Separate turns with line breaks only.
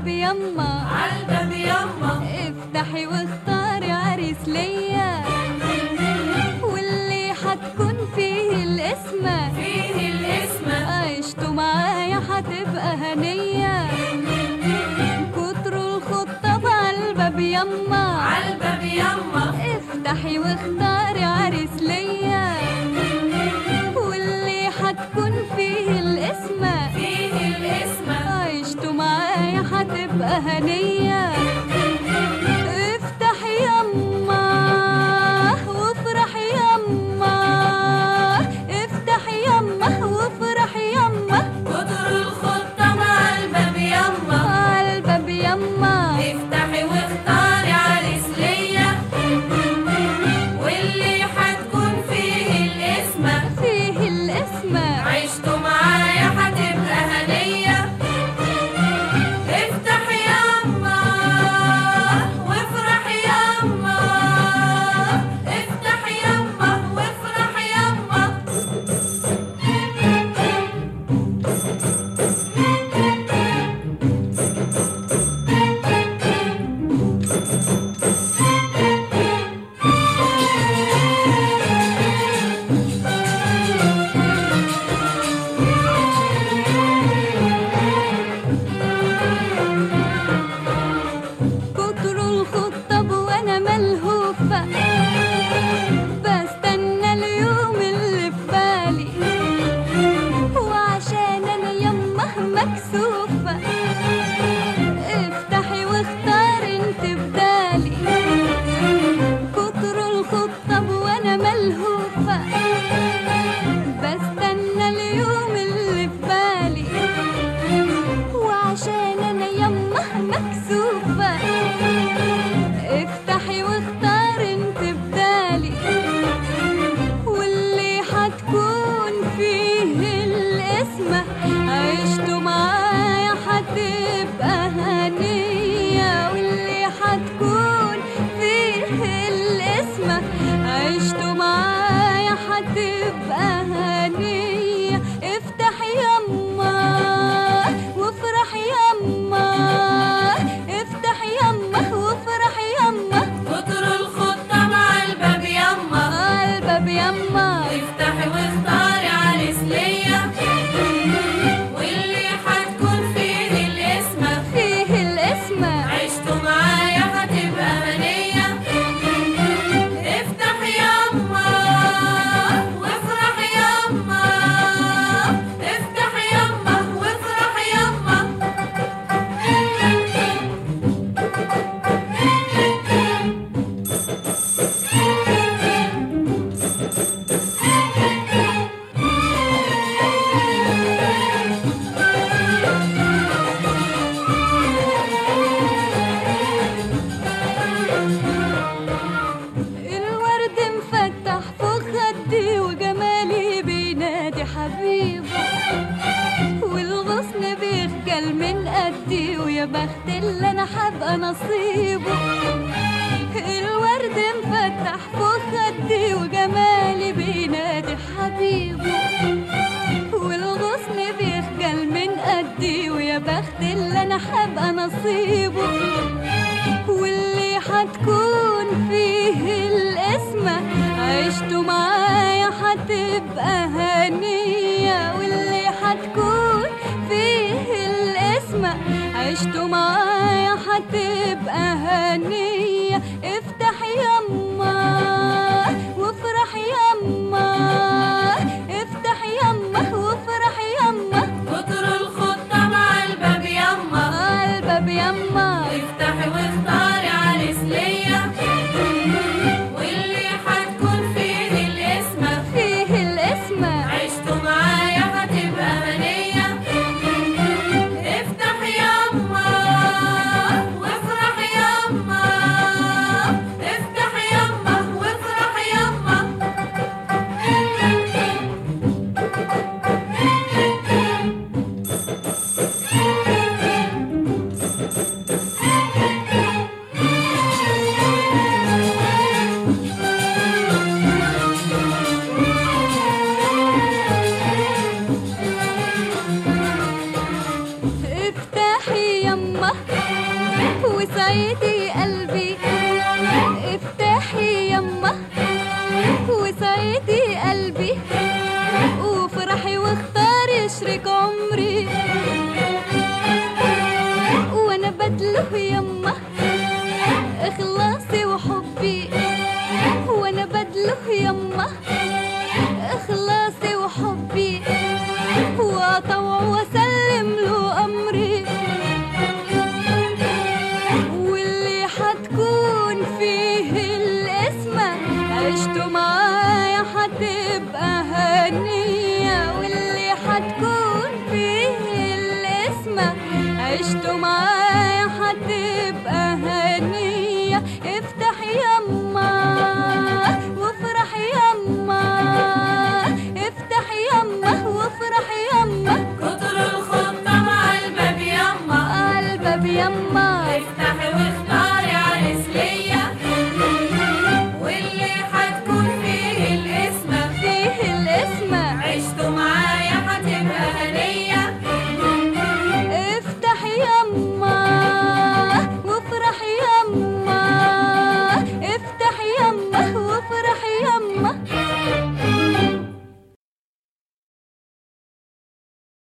يما
عالباب يما
افتحي واختاري عريس ليا واللي حتكون فيه القسمة
فيه الاسم
عشتوا معايا هتبقى هنية كتر الخطاب عالباب يما
عالباب يما
افتحي واختاري عريس ليا واللي حتكون فيه القسمة
فيه الاسم
عشتوا معايا هتبقى هنية افتح يما وافرح يما افتح يما وافرح يما
كتر الخطة مع الباب يما
عالباب يما
افتحي واختاري عريس ليا واللي حتكون فيه الاسم
فيه القسمة
عشتوا معايا هتبقى هنية افتح يما وافرح يما افتح يما وافرح يما
كتر الخطب وانا ملهوفة بستنى اليوم اللي في بالي وعشان انا يمه مكسوفة افتحي واختاري انت بدالي كتر الخطب وانا ملهوفة بستنى اليوم اللي في بالي وعشان انا يمه مكسوفة افتحي واختاري انت بدالي واللي حتكون فيه القسمة عشتوا معايا هتبقى هنية واللي حتكون فيه القسمة عشتوا معايا هتبقى هنية افتح يما وافرح يما افتح يما وافرح يما
كتر الخطة مع الباب يما
عالباب يما
افتحي واختاري عريس ليا واللي حتكون فيه الاسم
فيه القسمة
عشتوا معايا هتبقى هنية افتح يما وافرح يما افتح يما وافرح يما
الورد مفتح فوق خدي وجمالي بينادي حبيبه والغصن بيخجل من قدي ويا بخت اللي انا حابقى نصيبه الورد مفتح فوق خدي وجمالي بينادي حبيبه والغصن بيخجل من قدي ويا بخت اللي انا حابقى نصيبه واللي حتكون فيه القسمة عشتوا معايا هتبقى هنية واللي حتكون فيه القسمة عشتوا معايا هتبقى هنية افتح يما وافرح يما افتح يما وافرح يما
كتر الخطة مع الباب يما
عالباب يما
افتحي واختاري عريس ليا واللي حتكون فيه الاسم
فيه القسمة
عشتوا معايا هتبقى هنية افتح يما وافرح يما افتح
يما وسعيدي قلبي افتحي يما وسعيدي قلبي وفرحي واختاري شريك عمري وانا بدله يما اخلاصي وحبي وانا بدله يما اخلاصي وحبي واطوع واسلم له امري واللي حتكون فيه الاسمة عشتوا معايا حتبقى هنية واللي حتكون فيه الاسمة عشتوا معايا